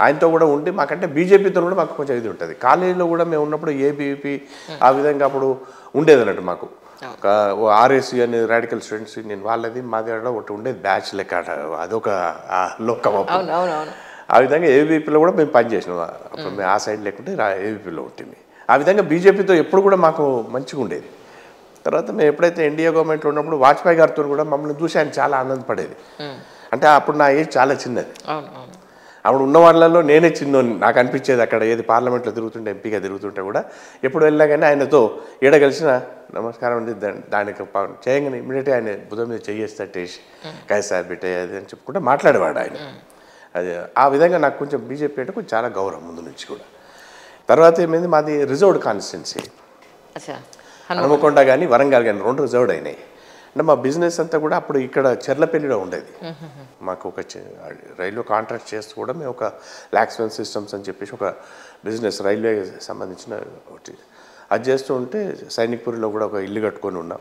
ఆయనతో కూడా ఉండి మాకంటే బీజేపీతో కూడా మాకు కొంచెం ఇది ఉంటుంది కాలేజీలో కూడా మేము ఉన్నప్పుడు ఏబీపీ ఆ విధంగా అప్పుడు ఉండేది అన్నట్టు మాకు ఒక ఆర్ఎస్సి అనే రాడికల్ స్టూడెంట్స్ నేను వాళ్ళది మాది ఆడ ఒకటి ఉండేది బ్యాచ్ లెక్క ఆడ. అదొక ఆ లోకం అప్పుడు. అవును అవును అవును ఆ విధంగా ఏబీపీలో కూడా మేము పనిచేసినాం అప్పుడు మేము ఆ సైడ్ లేకుంటే ఏబీపీలో ఉంటుంది ఆ విధంగా బీజేపీతో ఎప్పుడు కూడా మాకు మంచిగా ఉండేది తర్వాత మేము ఎప్పుడైతే ఎన్డీఏ గవర్నమెంట్లో ఉన్నప్పుడు వాజ్పేయి గారితో కూడా మమ్మల్ని చూసి ఆయన చాలా ఆనందపడేది అంటే అప్పుడు నా ఏజ్ చాలా చిన్నది అవును అవును అప్పుడు ఉన్న వాళ్ళలో నేనే చిన్నోని నాకు అనిపించేది అక్కడ ఏది పార్లమెంట్లో తిరుగుతుంటే ఎంపీగా తిరుగుతుంటే కూడా ఎప్పుడు వెళ్ళినా కానీ ఆయనతో ఈడ కలిసిన నమస్కారం అండి దా- దానికి ప- చేయగానే ఇమీడియట్గా ఆయన బుధం మీద చెయ్యేసి తట్టేసి కైసా బిడ్డ అది అని చెప్పుకుంటే మాట్లాడేవాడు ఆయన అది ఆ విధంగా నాకు కొంచెం బీజేపీ అంటే కొంచెం చాలా గౌరవం ముందు నుంచి కూడా తర్వాత ఏమైంది మాది రిజర్వ్డ్ కాన్స్టిట్యున్సీ అచ్చా హనుమకొండ కానీ వరంగల్ కానీ రెండు రిజర్వ్డ్ అయినాయి అంటే మా బిజినెస్ అంతా కూడా అప్పుడు ఇక్కడ చెర్లపల్లిలో ఉండేది మాకు ఒక చె- రైల్వే కాంట్రాక్ట్ చేస్తూ కూడా మేము ఒక లాక్స్వెన్ సిస్టమ్స్ అని చెప్పేసి ఒక బిజినెస్ రైల్వే సంబంధించిన ఒకటి అది చేస్తూ ఉంటే సైనిక్పూర్లో కూడా ఒక ఇల్లు కట్టుకొని ఉన్నాం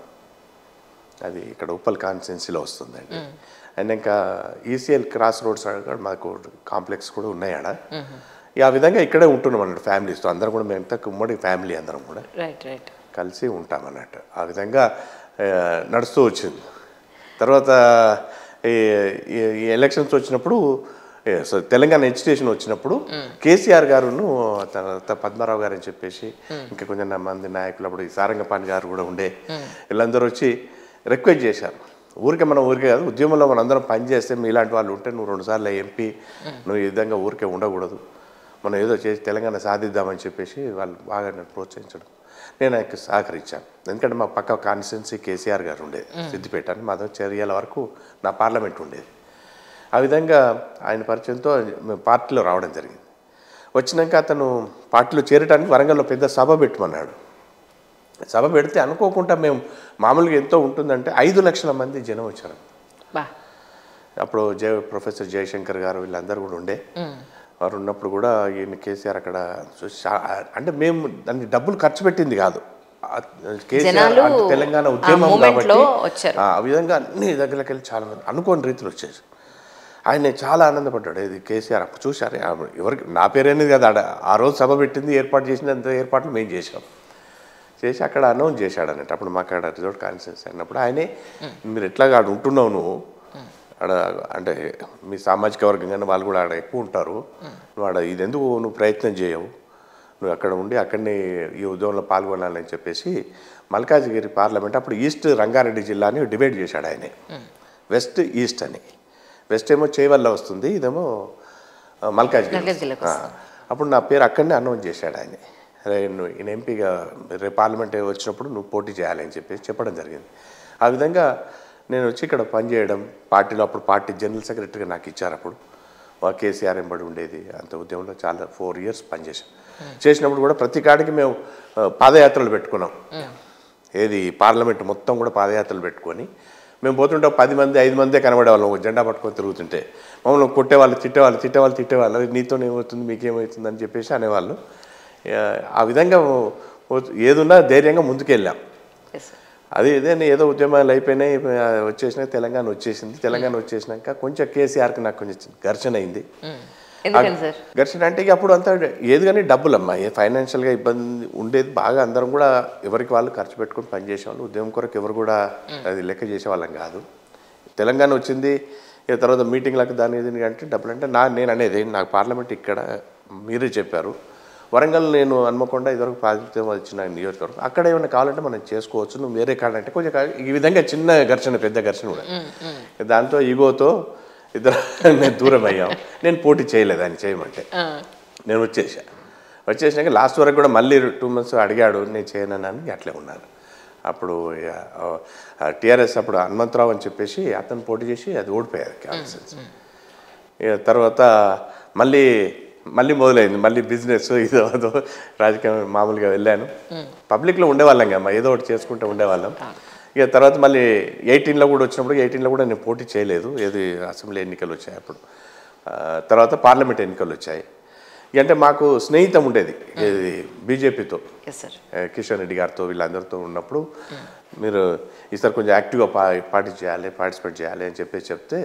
అది ఇక్కడ ఉప్పల్ కాన్స్టిట్యున్సీలో వస్తుందండి అండ్ ఇంకా ఈసీఎల్ క్రాస్ రోడ్స్ అక్కడ మాకు కాంప్లెక్స్ కూడా ఉన్నాయి ఆడ ఇక ఆ విధంగా ఇక్కడే ఉంటున్నాం అన్నట్టు ఫ్యామిలీస్తో అందరం కూడా మేము ఇంత ఉమ్మడి ఫ్యామిలీ అందరం కూడా రైట్ రైట్ కలిసి ఉంటాం అన్నట్టు ఆ విధంగా ఆ, నడుస్తూ వచ్చింది తర్వాత ఈ ఈ- ఈ ఎలక్షన్స్ వచ్చినప్పుడు ఏ, సో తెలంగాణ ఎడ్యుకేషన్ వచ్చినప్పుడు కేసీఆర్ గారును తర్వాత పద్మారావు గారు అని చెప్పేసి ఇంకా కొంచెం నా మంది నాయకులు అప్పుడు ఈ సారంగపాణి గారు కూడా ఉండే వీళ్ళందరూ వచ్చి రిక్వెస్ట్ చేశారు ఊరికే మనం ఊరికే కాదు ఉద్యమంలో మనం అందరం పని చేస్తే మీలాంటి వాళ్ళు ఉంటే నువ్వు రెండుసార్లు ఎంపీ నువ్వు ఈ విధంగా ఊరికే ఉండకూడదు మనం ఏదో చేసి తెలంగాణ సాధిద్దామని చెప్పేసి వాళ్ళు బాగా నన్ను ప్రోత్సహించడం నేను ఆయనకి సహకరించాను ఎందుకంటే మా పక్క కాన్స్టిట్యున్సీ కేసీఆర్ గారు ఉండేది సిద్దిపేట అని మాతో చర్యల వరకు నా పార్లమెంట్ ఉండేది ఆ విధంగా ఆయన పరిచయంతో మేము పార్టీలో రావడం జరిగింది వచ్చినాక అతను పార్టీలో చేరడానికి వరంగల్లో పెద్ద సభ పెట్టమన్నాడు సభ పెడితే అనుకోకుండా మేము మామూలుగా ఎంతో ఉంటుందంటే ఐదు లక్షల మంది జనం వచ్చారు బా అప్పుడు జయ ప్రొఫెసర్ జయశంకర్ గారు వీళ్ళందరూ కూడా ఉండే వారు ఉన్నప్పుడు కూడా ఈయన కేసీఆర్ అక్కడ చూసి చా- అంటే మేము దాన్ని డబ్బులు ఖర్చు పెట్టింది కాదు ఆ కేసీఆర్ జనాలు అంటే తెలంగాణ ఆ ఉద్యమం moment కాబట్టి లో వచ్చారు. ఆ విధంగా అన్ని దగ్గరికి వెళ్ళి చాలా మంది అనుకోని రీతిలో వచ్చేసి ఆయన చాలా ఆనందపడ్డాడు ఇది కేసీఆర్ అప్పుడు చూశారు ఎవరికి నా పేరేనేది కదా ఆడ ఆ రోజు సభ పెట్టింది ఏర్పాటు చేసినంత ఏర్పాట్లు మేము చేసాం చేసి అక్కడ అనౌన్స్ చేశాడు అన్నట్టు అప్పుడు మాకు అక్కడ రిజోర్ట్ కాన్ఫరెన్స్ అయినప్పుడు ఆయనే మీరు ఎట్లాగా ఆడ ఉంటున్నావు నువ్వు ఆడ అంటే మీ సామాజిక వర్గం కానీ వాళ్ళు కూడా ఆడ ఎక్కువ ఉంటారు నువ్వు ఆడ ఇది ఎందుకు నువ్వు ప్రయత్నం చేయవు నువ్వు అక్కడ ఉండి అక్కడనే ఈ ఉద్యమంలో పాల్గొనాలని చెప్పేసి మల్కాజ్గిరి పార్లమెంట్ అప్పుడు ఈస్ట్ రంగారెడ్డి జిల్లాని డివైడ్ చేశాడు ఆయనే వెస్ట్ ఈస్ట్ అని వెస్ట్ ఏమో చేవల్ల వస్తుంది ఇదేమో ఆ, మల్కాజ్గిరి మల్కాజ్గిరికి ఆ, అప్పుడు నా పేరు అక్కడనే అనౌన్స్ చేశాడు ఆయన అరే నువ్వు ఈయన ఎంపీగా రేపు పార్లమెంట్ వచ్చినప్పుడు నువ్వు పోటీ చేయాలి అని చెప్పేసి చెప్పడం జరిగింది ఆ విధంగా నేను వచ్చి ఇక్కడ పనిచేయడం పార్టీలో అప్పుడు పార్టీ జనరల్ సెక్రటరీగా నాకు ఇచ్చారు అప్పుడు మా కేసీఆర్ ఎంబడి ఉండేది అంత ఉద్యమంలో చాలా ఫోర్ ఇయర్స్ పనిచేసాం చేసినప్పుడు కూడా ప్రతి కాడికి మేము ఆ, పాదయాత్రలు పెట్టుకున్నాం ఏది పార్లమెంట్ మొత్తం కూడా పాదయాత్రలు పెట్టుకొని మేము పోతుంటే ఒక పది మంది ఐదు మందే కనబడేవాళ్ళం ఒక జెండా పట్టుకొని తిరుగుతుంటే మమ్మల్ని కొట్టేవాళ్ళు తిట్టేవాళ్ళు తిట్టేవాళ్ళు తిట్టేవాళ్ళు "అరే, నీతో ఏమవుతుంది మీకేమవుతుంది అని చెప్పేసి అనేవాళ్ళు ఆ, ఆ విధంగా ఓ- ఏదున్నా ధైర్యంగా ముందుకెళ్ళాం ఎస్ సార్ అది ఇదే ఏదో ఉద్యమాలు అయిపోయినాయి ఆ, వచ్చేసినాయి తెలంగాణ వచ్చేసింది తెలంగాణ వచ్చేసినాక కొంచెం కేసీఆర్కి నాకు కొంచెం ఘర్షణ అయింది ఎందుకని సార్ ఘర్షణ అంటే ఇక అప్పుడు అంతా ఏది కానీ డబ్బులు అమ్మా ఏ ఫైనాన్షియల్గా ఇబ్బంది ఉండేది బాగా అందరం కూడా ఎవరికి వాళ్ళు ఖర్చు పెట్టుకొని పనిచేసేవాళ్ళు ఉద్యమం కొరకు ఎవరు కూడా అది లెక్క చేసేవాళ్ళం కాదు తెలంగాణ వచ్చింది ఇక తర్వాత మీటింగ్లకు దాని ఇది అంటే డబ్బులు అంటే నా నేను అనేది నాకు పార్లమెంట్ ఇక్కడ మీరే చెప్పారు వరంగల్ నేను హన్మకొండ ఇదివరకు ప్రాతినిధ్యం వచ్చిన నియోజకవర్గం అక్కడ ఏమైనా కావాలంటే మనం చేసుకోవచ్చు నువ్వు వేరే కావాలంటే కొంచెం కా- ఈ విధంగా చిన్న ఘర్షణ పెద్ద ఘర్షణ కూడా దాంతో ఈగోతో ఇద్దరు నేను దూరం అయ్యాం నేను పోటీ చేయలేదు ఆయన చేయమంటే ఆ, నేను వచ్చేసా వచ్చేసినాక లాస్ట్ వరకు కూడా మళ్ళీ టూ మంత్స్ అడిగాడు నేను చేయనని అట్లే ఉన్నాను అప్పుడు టీఆర్ఎస్ అప్పుడు హనుమంతరావు అని చెప్పేసి అతను పోటీ చేసి అది ఓడిపోయారు కాన్స్టిట్యూన్సీ ఇక తర్వాత మళ్ళీ మళ్ళీ మొదలైంది మళ్ళీ బిజినెస్ ఇదో అదో రాజకీయం మామూలుగా వెళ్ళాను పబ్లిక్లో ఉండేవాళ్ళం కదా ఏదో ఒకటి చేసుకుంటూ ఉండేవాళ్ళం ఇక తర్వాత మళ్ళీ ఎయిటీన్లో కూడా వచ్చినప్పుడు ఎయిటీన్లో కూడా నేను పోటీ చేయలేదు ఏది అసెంబ్లీ ఎన్నికలు వచ్చాయి అప్పుడు ఆ, తర్వాత పార్లమెంట్ ఎన్నికలు వచ్చాయి ఇక అంటే మాకు స్నేహితం ఉండేది ఇది బీజేపీతో ఎస్ సార్ ఆ, కిషన్ రెడ్డి గారితో వీళ్ళందరితో ఉన్నప్పుడు మీరు ఈసారి కొంచెం యాక్టివ్గా పా పార్టీ చేయాలి పార్టిసిపేట్ చేయాలి అని చెప్పేసి చెప్తే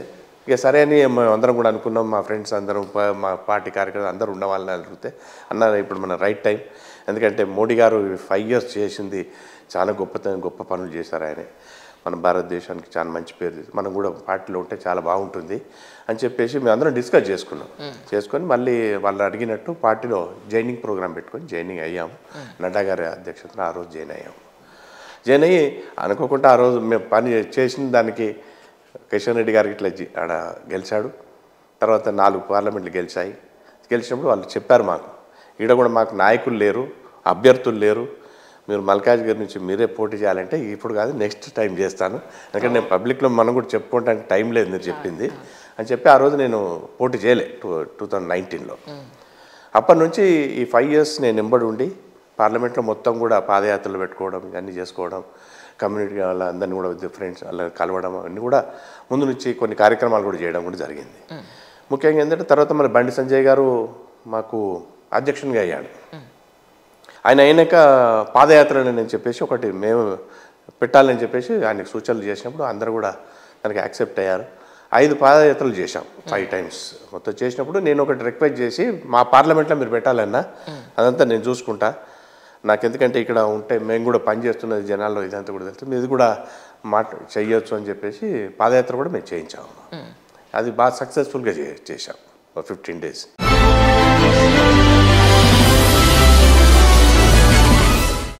ఇక సరే అని మేము అందరం కూడా అనుకున్నాం మా ఫ్రెండ్స్ అందరం ప- మా పార్టీ కార్యకర్తలు అందరూ ఉన్న వాళ్ళని అడిగితే అన్నారు ఇప్పుడు మన రైట్ టైం ఎందుకంటే మోడీ గారు ఫైవ్ ఇయర్స్ చేసింది చాలా గొప్ప గొప్ప పనులు చేశారు ఆయన మన భారతదేశానికి చాలా మంచి పేరు తెచ్చి- మనం కూడా పార్టీలో ఉంటే చాలా బాగుంటుంది అని చెప్పేసి మేము అందరం డిస్కస్ చేసుకున్నాం చేసుకొని మళ్ళీ వాళ్ళు అడిగినట్టు పార్టీలో జైనింగ్ ప్రోగ్రామ్ పెట్టుకొని జైనింగ్ అయ్యాము నడ్డా గారి అధ్యక్షతన ఆ రోజు జాయిన్ అయ్యాము జాయిన్ అయ్యి అనుకోకుండా ఆ రోజు మేము పని చేసిన దానికి కిషన్ రెడ్డి గారికి ఇట్లా జి- ఆడ గెలిచాడు తర్వాత నాలుగు పార్లమెంట్లు గెలిచాయి గెలిచినప్పుడు వాళ్ళు చెప్పారు మాకు ఈడ కూడా మాకు నాయకులు లేరు అభ్యర్థులు లేరు మీరు మల్కాజ్ గారి నుంచి మీరే పోటీ చేయాలంటే ఇప్పుడు కాదు నెక్స్ట్ టైం చేస్తాను ఎందుకంటే నేను పబ్లిక్లో మనం కూడా చెప్పుకోవడానికి టైం లేదు మీరు చెప్పింది అని చెప్పి ఆ రోజు నేను పోటీ చేయలే టూ టూ థౌజండ్ నైన్టీన్లో అప్పటి నుంచి ఈ ఫైవ్ ఇయర్స్ నేను ఎంబడి ఉండి పార్లమెంట్లో మొత్తం కూడా పాదయాత్రలు పెట్టుకోవడం ఇవన్నీ చేసుకోవడం కమ్యూనిటీ వాళ్ళందరినీ కూడా విత్ ఫ్రెండ్స్ అలా కలవడం అన్నీ కూడా ముందు నుంచి కొన్ని కార్యక్రమాలు కూడా చేయడం కూడా జరిగింది ముఖ్యంగా ఏంటంటే తర్వాత మరి బండి సంజయ్ గారు మాకు అధ్యక్షునిగా అయ్యాడు ఆయన అయినాక పాదయాత్రలు అని చెప్పేసి ఒకటి మేము పెట్టాలని చెప్పేసి ఆయనకు సూచనలు చేసినప్పుడు అందరూ కూడా దానికి యాక్సెప్ట్ అయ్యారు ఐదు పాదయాత్రలు చేశాం ఫైవ్ టైమ్స్ మొత్తం చేసినప్పుడు నేను ఒకటి రిక్వెస్ట్ చేసి మా పార్లమెంట్లో మీరు పెట్టాలన్నా అదంతా నేను చూసుకుంటా నాకు ఎందుకంటే ఇక్కడ ఉంటే మేము కూడా పని చేస్తున్నది జనాల్లో ఇదంతా కూడా తెలుసు ఇది కూడా మాట చెయ్యొచ్చు అని చెప్పేసి పాదయాత్ర కూడా మేము చేయించాము అది బాగా సక్సెస్ఫుల్గా చే చేశాం ఫిఫ్టీన్ డేస్